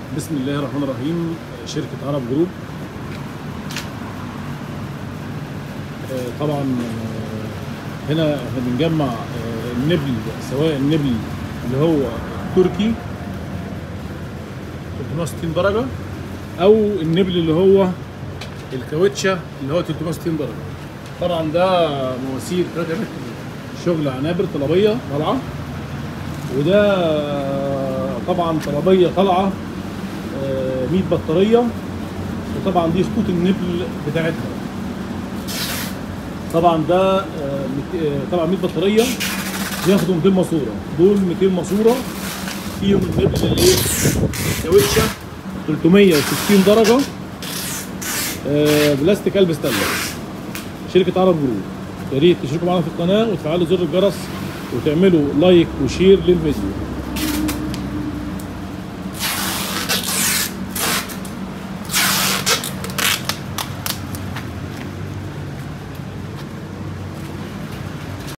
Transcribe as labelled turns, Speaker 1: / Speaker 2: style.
Speaker 1: بسم الله الرحمن الرحيم شركة عرب جروب آه، طبعا آه، هنا احنا بنجمع آه، النبل سواء النبل اللي هو تركي 360 درجة أو النبل اللي هو الكاوتشة اللي هو 360 درجة طبعا ده مواسير 3 متر شغل عنابر طلبية طالعة وده طبعا طلبية طالعة آه، 100 بطارية وطبعا دي خطوط النبل بتاعتها طبعا ده آه، مت- آه، طبعا 100 بطارية بياخدوا 200 ماسورة دول 200 ماسورة فيهم النبل الايه كاوتشة 360 درجة آه، بلاستيك قلب ستانلس شركة عرب جروب يا ريت تشتركوا معانا في القناة وتفعلوا زر الجرس وتعملوا لايك وشير للفيديو